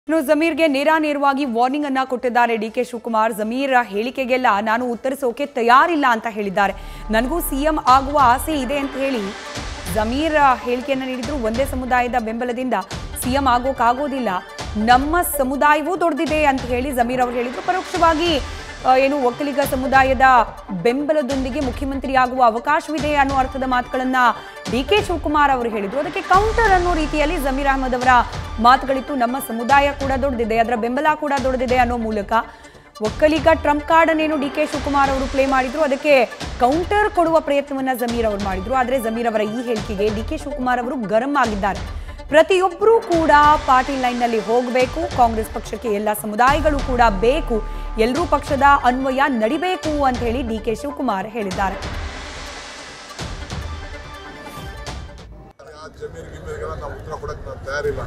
ಇನ್ನು ಜಮೀರ್ಗೆ ನೇರಾನೇರವಾಗಿ ವಾರ್ನಿಂಗ್ ಅನ್ನ ಕೊಟ್ಟಿದ್ದಾರೆ ಡಿ ಕೆ ಶಿವಕುಮಾರ್ ಜಮೀರ್ ಹೇಳಿಕೆಗೆಲ್ಲ ನಾನು ಉತ್ತರಿಸೋಕೆ ತಯಾರಿಲ್ಲ ಅಂತ ಹೇಳಿದ್ದಾರೆ ನನಗೂ ಸಿಎಂ ಆಗುವ ಆಸೆ ಇದೆ ಅಂತ ಹೇಳಿ ಜಮೀರ್ ಹೇಳಿಕೆಯನ್ನ ನೀಡಿದ್ರು ಒಂದೇ ಸಮುದಾಯದ ಬೆಂಬಲದಿಂದ ಸಿಎಂ ಆಗೋಕ್ಕಾಗೋದಿಲ್ಲ ನಮ್ಮ ಸಮುದಾಯವೂ ದೊಡ್ಡದಿದೆ ಅಂತ ಹೇಳಿ ಜಮೀರ್ ಅವರು ಹೇಳಿದ್ರು ಪರೋಕ್ಷವಾಗಿ ಆ, ಏನು ಒಕ್ಕಲಿಗ ಸಮುದಾಯದ ಬೆಂಬಲದೊಂದಿಗೆ ಮುಖ್ಯಮಂತ್ರಿ ಆಗುವ ಅವಕಾಶವಿದೆ ಅನ್ನೋ ಅರ್ಥದ ಮಾತುಗಳನ್ನ ಡಿ ಕೆ ಶಿವಕುಮಾರ್ ಅವರು ಹೇಳಿದ್ರು ಅದಕ್ಕೆ ಕೌಂಟರ್ ಅನ್ನೋ ರೀತಿಯಲ್ಲಿ ಜಮೀರ್ ಅಹಮದ್ ಅವರ ಮಾತುಗಳಿತ್ತು ನಮ್ಮ ಸಮುದಾಯ ಕೂಡ ದೊಡ್ಡದಿದೆ ಅದರ ಬೆಂಬಲ ಕೂಡ ದೊಡ್ಡದಿದೆ ಅನ್ನೋ ಮೂಲಕ ಒಕ್ಕಲಿಗ ಟ್ರಂಪ್ ಕಾರ್ಡ್ ಅನ್ನೇನು ಡಿ ಕೆ ಶಿವಕುಮಾರ್ ಅವರು ಪ್ಲೇ ಮಾಡಿದ್ರು ಅದಕ್ಕೆ ಕೌಂಟರ್ ಕೊಡುವ ಪ್ರಯತ್ನವನ್ನ ಜಮೀರ್ ಅವರು ಮಾಡಿದ್ರು ಆದರೆ ಜಮೀರ್ ಅವರ ಈ ಹೇಳಿಕೆಗೆ ಡಿ ಕೆ ಶಿವಕುಮಾರ್ ಅವರು ಗರಂ ಆಗಿದ್ದಾರೆ ಪ್ರತಿಯೊಬ್ಬರೂ ಕೂಡ ಪಾರ್ಟಿ ಲೈನ್ನಲ್ಲಿ ಹೋಗಬೇಕು ಕಾಂಗ್ರೆಸ್ ಪಕ್ಷಕ್ಕೆ ಎಲ್ಲ ಸಮುದಾಯಗಳು ಕೂಡ ಬೇಕು ಎಲ್ಲರೂ ಪಕ್ಷದ ಅನ್ವಯ ನಡಿಬೇಕು ಅಂತ ಹೇಳಿ ಡಿ ಕೆ ಶಿವಕುಮಾರ್ ಹೇಳಿದ್ದಾರೆ ಆ ಜಮೀರ್ ಗಿಮೀರ್ಗೆಲ್ಲ ನಾವು ಉತ್ತರ ಕೊಡಕ್ಕೆ ನಾವು ತಯಾರಿಲ್ಲ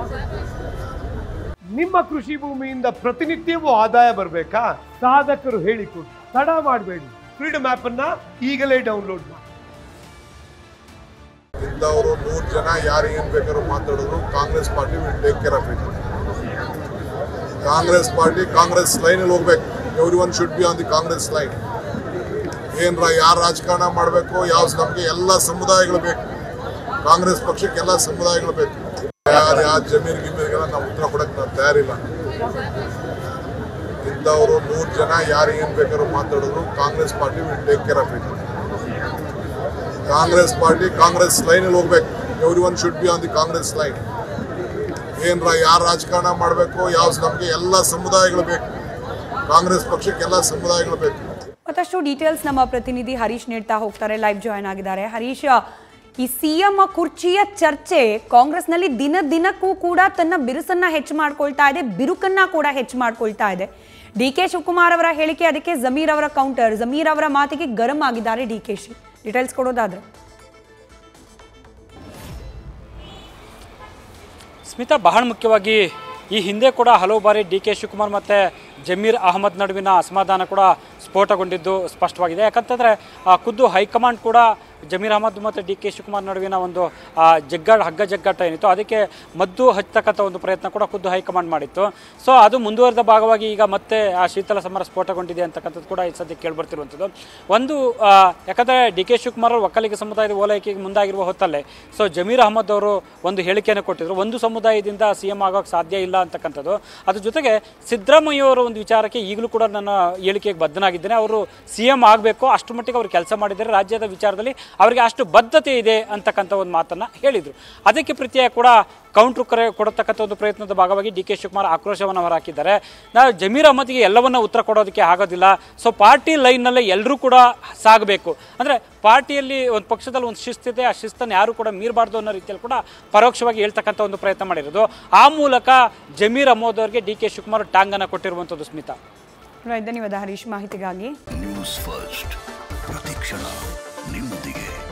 ನಿಮ್ಮ ಕೃಷಿ ಭೂಮಿಯಿಂದ ಪ್ರತಿನಿತ್ಯವೂ ಆದಾಯ ಬರಬೇಕಾ ಸಾಧಕರು ಹೇಳಿಕೊಡಿ ತಡ ಮಾಡಬೇಡಿ ಫ್ರೀಡಮ್ ಆಪ್ ಅನ್ನ ಈಗಲೇ ಡೌನ್ಲೋಡ್ ಮಾಡಿ ಇಂಥವರು ನೂರು ಜನ ಯಾರು ಏನ್ ಬೇಕಾದ್ರೂ ಮಾತಾಡಿದ್ರು Congress party will take care of it Congress party Congress ಲೈನಲ್ಲಿ ಹೋಗ್ಬೇಕು every one should be on the Congress line ಏನ್ರ ಯಾರು ರಾಜಕಾರಣ ಮಾಡಬೇಕು ಯಾವ ನಮಗೆ ಎಲ್ಲ ಸಮುದಾಯಗಳು ಬೇಕು ಕಾಂಗ್ರೆಸ್ ಪಕ್ಷಕ್ಕೆ ಎಲ್ಲ ಸಮುದಾಯಗಳು ಬೇಕು ಯಾರು ಯಾವ ಜಮೀರ್ ಗಿಮೀರ್ಗೆಲ್ಲ ನಾವು ಉತ್ತರ ಕೊಡಕ್ಕೆ ನಾವು ತಯಾರಿಲ್ಲ ಇಂಥವರು ನೂರು ಜನ ಯಾರು ಏನ್ ಬೇಕಾದ್ರೂ ಮಾತಾಡಿದ್ರು Congress party will take care of it Congress party Congress ಲೈನಲ್ಲಿ ಹೋಗ್ಬೇಕು every one should be on the Congress line ಏನ್ರ ಯಾರು ರಾಜಕಾರಣ ಮಾಡಬೇಕು ಯಾವ ನಮಗೆ ಎಲ್ಲ ಸಮುದಾಯಗಳು ಬೇಕು ಕಾಂಗ್ರೆಸ್ ಪಕ್ಷಕ್ಕೆ ಎಲ್ಲ ಸಮುದಾಯಗಳು ಬೇಕು ಮತ್ತಷ್ಟು ಡೀಟೇಲ್ಸ್ ನಮ್ಮ ಪ್ರತಿನಿಧಿ ಹರೀಶ್ ನೀಡ್ತಾ ಹೋಗ್ತಾರೆ ಲೈವ್ ಜಾಯ್ನ್ ಆಗಿದ್ದಾರೆ ಹರೀಶ್ ಈ ಸಿಎಂ ಕುರ್ಚಿಯ ಚರ್ಚೆ ಕಾಂಗ್ರೆಸ್ನಲ್ಲಿ ದಿನ ದಿನಕ್ಕೂ ಕೂಡ ತನ್ನ ಬಿರುಸನ್ನ ಹೆಚ್ಚು ಮಾಡ್ಕೊಳ್ತಾ ಇದೆ ಬಿರುಕನ್ನ ಕೂಡ ಹೆಚ್ಚು ಮಾಡ್ಕೊಳ್ತಾ ಇದೆ ಡಿ ಕೆ ಶಿವಕುಮಾರ್ ಅವರ ಹೇಳಿಕೆ ಅದಕ್ಕೆ ಜಮೀರ್ ಅವರ ಕೌಂಟರ್ ಜಮೀರ್ ಅವರ ಮಾತಿಗೆ ಗರಂ ಆಗಿದ್ದಾರೆ ಡಿ ಕೆ ಶಿ ಡೀಟೇಲ್ಸ್ ಕೊಡೋದಾದ್ರೆ ಸ್ಮಿತಾ ಬಹಳ ಮುಖ್ಯವಾಗಿ ಈ ಹಿಂದೆ ಕೂಡ ಹಲವು ಬಾರಿ ಡಿ ಕೆ ಶಿವಕುಮಾರ್ ಮತ್ತು ಜಮೀರ್ ಅಹಮದ್ ನಡುವಿನ ಅಸಮಾಧಾನ ಕೂಡ ಸ್ಫೋಟಗೊಂಡಿದ್ದು ಸ್ಪಷ್ಟವಾಗಿದೆ ಯಾಕಂತಂದರೆ ಆ, ಖುದ್ದು ಹೈಕಮಾಂಡ್ ಕೂಡ ಜಮೀರ್ ಅಹಮದ್ ಮತ್ತು ಡಿ ಕೆ ಶಿವಕುಮಾರ್ ನಡುವಿನ ಒಂದು ಆ, ಜಗ್ಗಾಟ ಹಗ್ಗ ಜಗ್ಗಾಟ ಏನಿತ್ತು ಅದಕ್ಕೆ ಮದ್ದು ಹಚ್ಚತಕ್ಕಂಥ ಒಂದು ಪ್ರಯತ್ನ ಕೂಡ ಖುದ್ದು ಹೈಕಮಾಂಡ್ ಮಾಡಿತ್ತು ಸೊ ಅದು ಮುಂದುವರೆದ ಭಾಗವಾಗಿ ಈಗ ಮತ್ತೆ ಆ ಶೀತಲ ಸಮರ ಸ್ಫೋಟಗೊಂಡಿದೆ ಅಂತಕ್ಕಂಥದ್ದು ಕೂಡ ಈ ಸದ್ಯ ಕೇಳಿಬರ್ತಿರುವಂಥದ್ದು ಒಂದು ಆ, ಯಾಕಂದರೆ ಡಿ ಕೆ ಶಿವಕುಮಾರ್ ಅವರು ಒಕ್ಕಲಿಗ ಸಮುದಾಯದ ಓಲೈಕೆಗೆ ಮುಂದಾಗಿರುವ ಹೊತ್ತಲ್ಲೇ ಸೊ ಜಮೀರ್ ಅಹಮದ್ ಅವರು ಒಂದು ಹೇಳಿಕೆಯನ್ನು ಕೊಟ್ಟಿದ್ರು ಒಂದು ಸಮುದಾಯದಿಂದ ಸಿ ಎಂ ಆಗೋಕ್ಕೆ ಸಾಧ್ಯ ಇಲ್ಲ ಅಂತಕ್ಕಂಥದ್ದು ಅದ್ರ ಜೊತೆಗೆ ಸಿದ್ದರಾಮಯ್ಯ ಅವರ ಒಂದು ವಿಚಾರಕ್ಕೆ ಈಗಲೂ ಕೂಡ ನನ್ನ ಹೇಳಿಕೆಗೆ ಬದ್ಧನಾಗಿದ್ದೇನೆ ಅವರು ಸಿ ಎಂ ಆಗಬೇಕು ಅಷ್ಟು ಮಟ್ಟಿಗೆ ಅವರು ಕೆಲಸ ಮಾಡಿದ್ದಾರೆ ರಾಜ್ಯದ ವಿಚಾರದಲ್ಲಿ ಅವರಿಗೆ ಅಷ್ಟು ಬದ್ಧತೆ ಇದೆ ಅಂತಕ್ಕಂಥ ಒಂದು ಮಾತನ್ನು ಹೇಳಿದರು ಅದಕ್ಕೆ ಪ್ರತಿಯಾಗಿ ಕೂಡ ಕೌಂಟ್ರು ಕರೆ ಕೊಡತಕ್ಕಂಥ ಒಂದು ಪ್ರಯತ್ನದ ಭಾಗವಾಗಿ ಡಿ ಕೆ ಶಿವಕುಮಾರ್ ಆಕ್ರೋಶವನ್ನು ಹೊರಹಾಕಿದ್ದಾರೆ ನಾವು ಜಮೀರ್ ಅಹಮದ್ಗೆ ಎಲ್ಲವನ್ನ ಉತ್ತರ ಕೊಡೋದಕ್ಕೆ ಆಗೋದಿಲ್ಲ ಸೊ ಪಾರ್ಟಿ ಲೈನ್ನಲ್ಲೇ ಎಲ್ಲರೂ ಕೂಡ ಸಾಗಬೇಕು ಅಂದರೆ ಪಾರ್ಟಿಯಲ್ಲಿ ಒಂದು ಪಕ್ಷದಲ್ಲಿ ಒಂದು ಶಿಸ್ತಿದೆ ಆ ಶಿಸ್ತನ್ನು ಯಾರು ಕೂಡ ಮೀರಬಾರ್ದು ಅನ್ನೋ ರೀತಿಯಲ್ಲಿ ಕೂಡ ಪರೋಕ್ಷವಾಗಿ ಹೇಳ್ತಕ್ಕಂಥ ಒಂದು ಪ್ರಯತ್ನ ಮಾಡಿರೋದು ಆ ಮೂಲಕ ಜಮೀರ್ ಅಹಮದ್ ಅವರಿಗೆ ಡಿ ಕೆ ಶಿವಕುಮಾರ್ ಟಾಂಗನ್ನು ಕೊಟ್ಟಿರುವಂಥದ್ದು ಸ್ಮಿತಾ ಧನ್ಯವಾದ ಹರೀಶ್ ಮಾಹಿತಿಗಾಗಿ ನ್ಯೂಸ್ ಫಸ್ಟ್ ಪ್ರತಿಕ್ಷಣ ನಿಮ್ಮೊಂದಿಗೆ